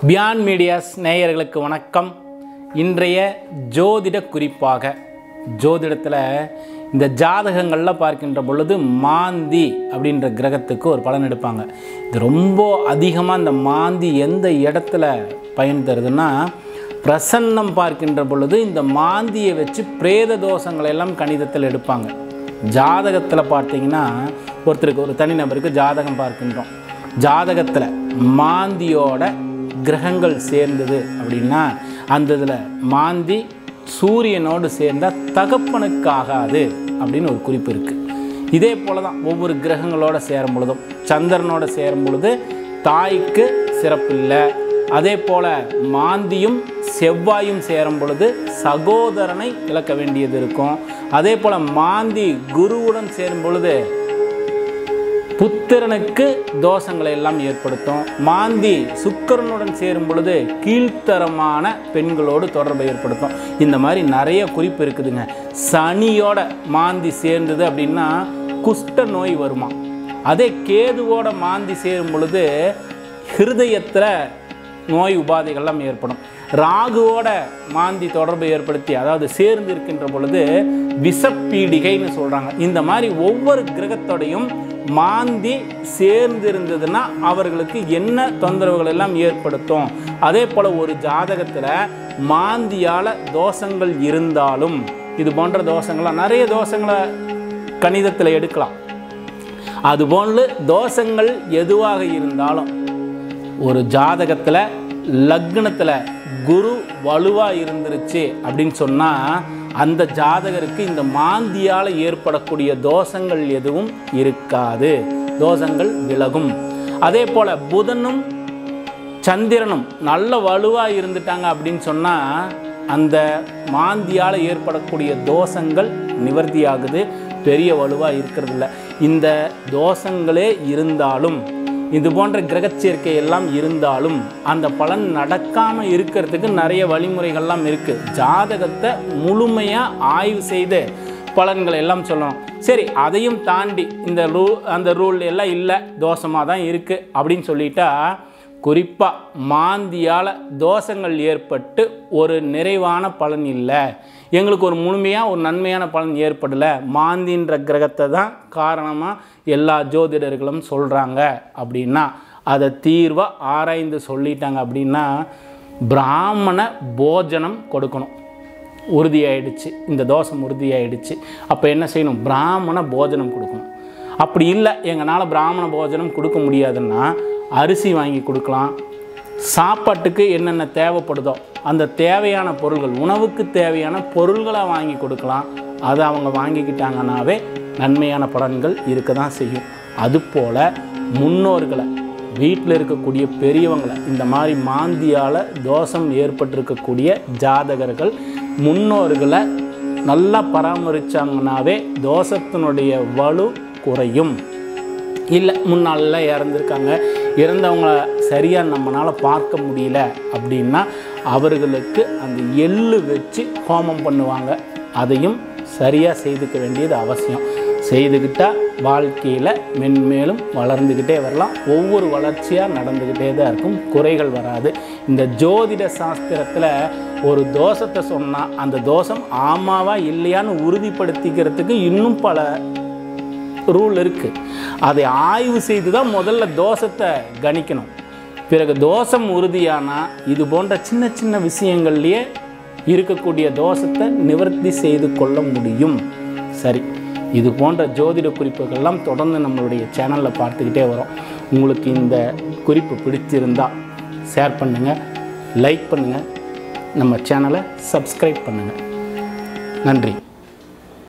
பியான் medias நேயர்களுக்கு வணக்கம் இன்றைய ஜோதிட குறிப்பாக ஜோதிடத்தில் இந்த ஜாதகங்களில் பார்க்கின்ற பொழுது மாந்தி அப்படின்ற கிரகத்துக்கு ஒரு பலன் எடுப்பாங்க இது ரொம்ப அதிகமாக இந்த மாந்தி எந்த இடத்துல பயன் தருதுன்னா பிரசன்னம் பார்க்கின்ற பொழுது இந்த மாந்தியை வச்சு பிரேத தோஷங்களை எல்லாம் கணிதத்தில் எடுப்பாங்க ஜாதகத்தில் பார்த்தீங்கன்னா ஒருத்தருக்கு ஒரு தனிநபருக்கு ஜாதகம் பார்க்கின்றோம் ஜாதகத்தில் மாந்தியோட கிரகங்கள் சேர்ந்தது அப்படின்னா அந்த இதில் மாந்தி சூரியனோடு சேர்ந்தால் தகப்பனுக்கு ஆகாது அப்படின்னு ஒரு குறிப்பு இருக்குது இதே போல தான் ஒவ்வொரு கிரகங்களோட சேரும் பொழுதும் சந்திரனோட சேரும் பொழுது தாய்க்கு சிறப்பில்லை அதே போல மாந்தியும் செவ்வாயும் சேரும் பொழுது சகோதரனை இழக்க வேண்டியது இருக்கும் அதே போல மாந்தி குருவுடன் சேரும் பொழுது புத்திரனுக்கு தோஷங்களை எல்லாம் ஏற்படுத்தும் மாந்தி சுக்கரனுடன் சேரும் பொழுது கீழ்த்தரமான பெண்களோடு தொடர்பை ஏற்படுத்தும் இந்த மாதிரி நிறைய குறிப்பு இருக்குதுங்க சனியோட மாந்தி சேர்ந்தது அப்படின்னா குஷ்ட நோய் வருமா அதே கேதுவோட மாந்தி சேரும் பொழுது ஹிருதயத்தில் நோய் உபாதைகள்லாம் ஏற்படும் ராகுவோட மாந்தி தொடர்பை ஏற்படுத்தி அதாவது சேர்ந்து இருக்கின்ற பொழுது விஷப்பீடிகைன்னு சொல்கிறாங்க இந்த மாதிரி ஒவ்வொரு கிரகத்தோடையும் மாந்தி சேர்ந்து இருந்ததுன்னா அவர்களுக்கு என்ன தொந்தரவுகள் எல்லாம் ஏற்படுத்தும் அதே போல் ஒரு ஜாதகத்தில் மாந்தியால் தோஷங்கள் இருந்தாலும் இது போன்ற தோஷங்கள்லாம் நிறைய தோஷங்களை கணிதத்தில் எடுக்கலாம் அதுபோன்று தோஷங்கள் எதுவாக இருந்தாலும் ஒரு ஜாதகத்தில் லக்னத்தில் குரு வலுவாக இருந்துருச்சு அப்படின்னு சொன்னால் அந்த ஜாதகருக்கு இந்த மாந்தியால் ஏற்படக்கூடிய தோஷங்கள் எதுவும் இருக்காது தோஷங்கள் விலகும் அதே போல் புதனும் சந்திரனும் நல்ல வலுவாக இருந்துட்டாங்க அப்படின்னு சொன்னால் அந்த மாந்தியால் ஏற்படக்கூடிய தோஷங்கள் நிவர்த்தி ஆகுது பெரிய வலுவாக இருக்கிறதில்ல இந்த தோஷங்களே இருந்தாலும் இது போன்ற கிரகச்சேர்க்கை எல்லாம் இருந்தாலும் அந்த பலன் நடக்காமல் இருக்கிறதுக்கு நிறைய வழிமுறைகள்லாம் இருக்குது ஜாதகத்தை முழுமையாக ஆய்வு செய்து பலன்களை எல்லாம் சொல்லணும் சரி அதையும் தாண்டி இந்த ரூ அந்த ரூல் எல்லாம் இல்லை தோஷமாக தான் இருக்குது அப்படின்னு சொல்லிட்டா குறிப்பாக மாந்தியால் தோஷங்கள் ஏற்பட்டு ஒரு நிறைவான பலன் இல்லை எங்களுக்கு ஒரு முழுமையாக ஒரு நன்மையான பலன் ஏற்படலை மாந்தின்ற கிரகத்தை தான் காரணமாக எல்லா ஜோதிடர்களும் சொல்கிறாங்க அப்படின்னா அதை தீர்வாக ஆராய்ந்து சொல்லிட்டாங்க அப்படின்னா பிராமண போஜனம் கொடுக்கணும் உறுதியாயிடுச்சு இந்த தோஷம் உறுதியாயிடுச்சு அப்போ என்ன செய்யணும் பிராமண போஜனம் கொடுக்கணும் அப்படி இல்லை எங்களால் பிராமண போஜனம் கொடுக்க முடியாதுன்னா அரிசி வாங்கி கொடுக்கலாம் சாப்பாட்டுக்கு என்னென்ன தேவைப்படுதோ அந்த தேவையான பொருள்கள் உணவுக்கு தேவையான பொருள்களை வாங்கி கொடுக்கலாம் அதை அவங்க வாங்கிக்கிட்டாங்கன்னாவே நன்மையான பலன்கள் இருக்க தான் செய்யும் அதுபோல் முன்னோர்களை வீட்டில் இருக்கக்கூடிய பெரியவங்களை இந்த மாதிரி மாந்தியால் தோஷம் ஏற்பட்டிருக்கக்கூடிய ஜாதகர்கள் முன்னோர்களை நல்லா பராமரித்தாங்கனாவே தோஷத்தினுடைய வலு குறையும் இல்லை முன்னாலெல்லாம் இறந்துருக்காங்க இறந்தவங்கள சரியாக நம்மளால் பார்க்க முடியல அப்படின்னா அவர்களுக்கு அந்த எள்ளு வச்சு ஹோமம் பண்ணுவாங்க அதையும் சரியாக செய்துக்க வேண்டியது அவசியம் செய்துக்கிட்டால் வாழ்க்கையில் மென்மேலும் வளர்ந்துக்கிட்டே வரலாம் ஒவ்வொரு வளர்ச்சியாக நடந்துக்கிட்டே தான் இருக்கும் குறைகள் வராது இந்த ஜோதிட சாஸ்திரத்தில் ஒரு தோஷத்தை சொன்னால் அந்த தோஷம் ஆமாவா இல்லையான்னு உறுதிப்படுத்திக்கிறதுக்கு இன்னும் பல ரூல் இருக்குது அதை ஆய்வு செய்து தான் முதல்ல தோஷத்தை கணிக்கணும் பிறகு தோஷம் உறுதியானால் இது போன்ற சின்ன சின்ன விஷயங்கள்லேயே இருக்கக்கூடிய தோஷத்தை நிவர்த்தி செய்து கொள்ள முடியும் சரி இது போன்ற ஜோதிட குறிப்புகள்லாம் தொடர்ந்து நம்மளுடைய சேனலில் பார்த்துக்கிட்டே வரோம் உங்களுக்கு இந்த குறிப்பு பிடிச்சிருந்தால் ஷேர் பண்ணுங்கள் லைக் பண்ணுங்கள் நம்ம சேனலை சப்ஸ்கிரைப் பண்ணுங்கள் நன்றி